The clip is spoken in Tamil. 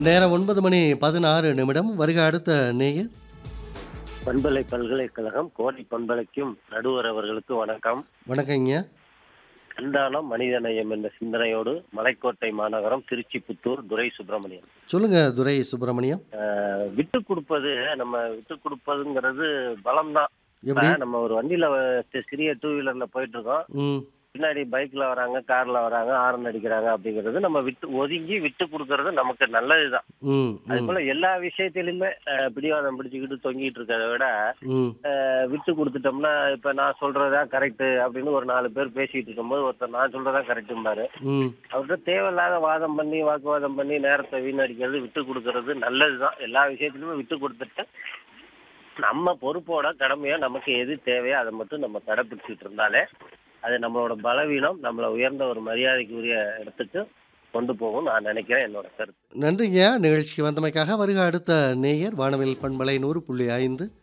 நேரம் ஒன்பது மணி பதினாறு நிமிடம் வருக அடுத்த நேயர் பண்பலை பல்கலைக்கழகம் கோடி பண்பலைக்கும் நடுவர் அவர்களுக்கு வணக்கம் வணக்கங்க கண்டானம் மனிதநேயம் என்ற சிந்தனையோடு மலைக்கோட்டை மாநகரம் திருச்சி புத்தூர் துரை சுப்பிரமணியன் சொல்லுங்க துரை சுப்பிரமணியம் அஹ், விட்டு கொடுப்பது நம்ம விட்டு கொடுப்பதுங்கிறது பலம்தான் எப்படி இப்ப நம்ம ஒரு வண்டியில வ- சிறிய டூ வீலர்ல போயிட்டு இருக்கோம் ம் பின்னாடி பைக்ல வராங்க கார்ல வராங்க ஆரன் அடிக்கிறாங்க அப்படிங்கிறது நம்ம விட்டு ஒதுங்கி விட்டு கொடுக்கறது நமக்கு நல்லதுதான் ம் அது ம் போல எல்லா விஷயத்திலுமே அஹ், பிடிவாதம் பிடிச்சுக்கிட்டு தொங்கிட்டு இருக்கிறத விட ம் அஹ் விட்டு கொடுத்துட்டோம்னா இப்ப நான் சொல்றதா கரெக்ட் அப்படின்னு ஒரு நாலு பேர் பேசிட்டு இருக்கும்போது ஒருத்தர் நான் சொல்றதா கரெக்டும்பாரு ம் அவர்கிட்ட தேவையில்லாத வாதம் பண்ணி வாக்குவாதம் பண்ணி நேரத்தை வீணடிக்கிறது விட்டு கொடுக்கறது நல்லதுதான் எல்லா விஷயத்திலுமே விட்டு கொடுத்துட்டு நம்ம பொறுப்போட கடமையா நமக்கு எது தேவையோ அதை மட்டும் நம்ம கடைப்பிடிச்சிட்டு இருந்தாலே அது நம்மளோட பலவீனம் நம்மளை உயர்ந்த ஒரு மரியாதைக்குரிய இடத்துக்கு கொண்டு போகும் நான் நினைக்கிறேன் என்னோட கருத்து நன்றிங்க நிகழ்ச்சிக்கு வந்தமைக்காக வருக அடுத்த நேயர் வானவில் பண்பலை நூறு புள்ளி ஐந்து